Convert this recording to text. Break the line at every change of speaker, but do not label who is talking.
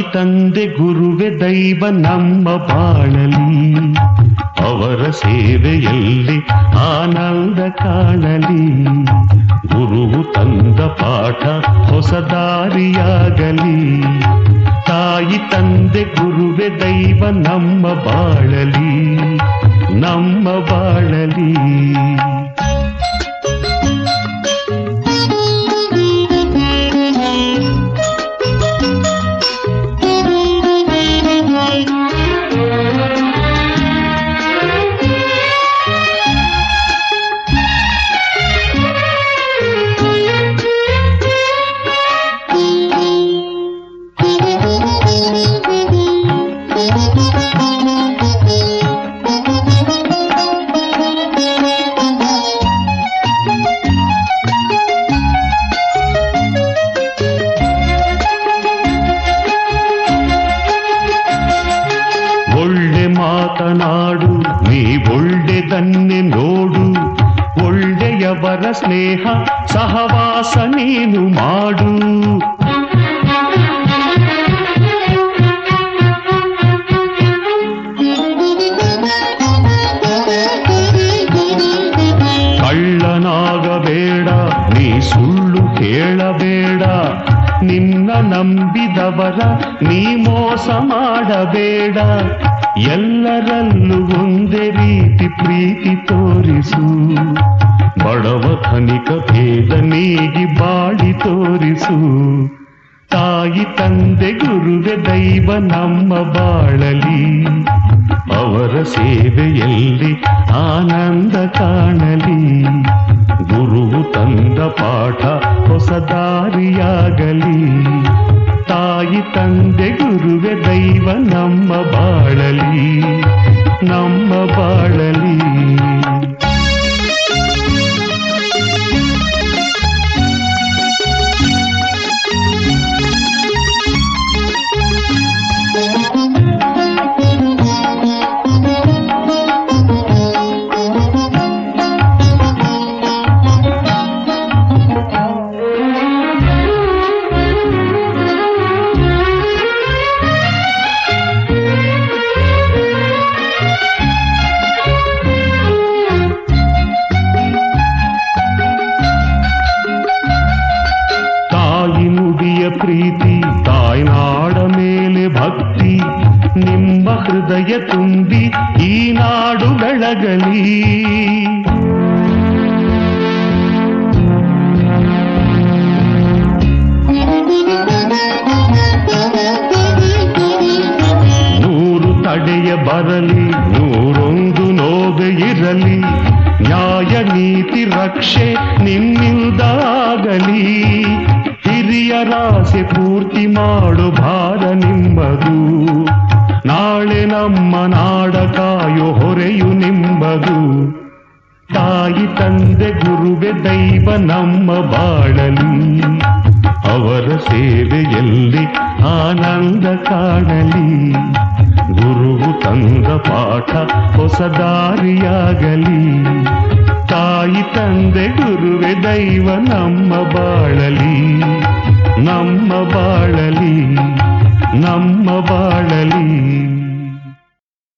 ತಂದೆ ಗುರುವೆ ದೈವ ನಮ್ಮ ಬಾಳಲಿ ಅವರ ಸೇವೆಯಲ್ಲಿ ಆನಂದ ಕಾಣಲಿ ಗುರುವು ತಂದ ಪಾಠ ಹೊಸ ದಾರಿಯಾಗಲಿ ತಾಯಿ ತಂದೆ ಗುರುವೆ ದೈವ ನಮ್ಮ ಬಾಳಲಿ ನಮ್ಮ ಬಾಳಲಿ ಒಳ್ಳೆ ಮಾತನಾಡು ನೀ ಒಳ್ಳೆದನ್ನೇ ನೋಡು ಒಳ್ಳೆಯವರ ಸ್ನೇಹ ಸಹವಾಸ ನೀನು ಮಾಡು ಕಳ್ಳನಾಗಬೇಡ ನೀ ಸುಳ್ಳು ಕೇಳಬೇಡ ನಿನ್ನ ನಂಬಿದವರ ನೀ ಮೋಸ ಮಾಡಬೇಡ ಎಲ್ಲರಲ್ಲೂ ಒಂದೇ ರೀತಿ ಪ್ರೀತಿ ತೋರಿಸು ಬಡವ ಧನಿಕ ಭೇದ ನೀಗಿ ಬಾಡಿ ತೋರಿಸು ತಾಯಿ ತಂದೆ ಗುರುವೆ ದೈವ ನಮ್ಮ ಬಾಳಲಿ ಅವರ ಸೇವೆಯಲ್ಲಿ ಆನಂದ ಕಾಣಲಿ ಗುರುವು ತಂದ ಪಾಠ ಹೊಸ ದಾರಿಯಾಗಲಿ ತಾಯಿ ತಂದೆ ಗುರುವೆ ದೈವ ನಮ್ಮ ಬಾಳಲಿ ನಮ್ಮ ಬಾಳಲಿ ತಾಯಿ ನುಡಿಯ ಪ್ರೀತಿ ತಾಯ್ನಾಡ ಮೇಲೆ ಭಕ್ತಿ ನಿಮ್ಮ ಹೃದಯ ತುಂಬಿ ಈ ನಾಡು ಬೆಳಗಲಿ ನೂರು ತಡೆಯ ಬರಲಿ ನೂರೊಂದು ನೋವೆ ಇರಲಿ ನ್ಯಾಯ ನೀತಿ ರಕ್ಷೆ ನಿಮ್ಮಿಂದಾಗಲಿ ಹಿರಿಯರಾಸೆ ಪೂರ್ತಿ ಮಾಡು ಭಾರ ನಿಮ್ಮದು ನಾಳೆ ನಮ್ಮ ನಾಡ ಕಾಯೋ ಹೊರೆಯು ನಿಮ್ಮದು ತಾಯಿ ತಂದೆ ಗುರುವೆ ದೈವ ನಮ್ಮ ಬಾಳಲಿ ಅವರ ಸೇವೆಯಲ್ಲಿ ಆನಂದ ಕಾಣಲಿ ಗುರುವು ತಂದ ಪಾಠ ಹೊಸ ದಾರಿಯಾಗಲಿ ತಾಯಿ ತಂದೆ ಗುರುವೆ ದೈವ ನಮ್ಮ ಬಾಳಲಿ ನಮ್ಮ ಬಾಳಲಿ ನಮ್ಮ ಬಾಳಲಿ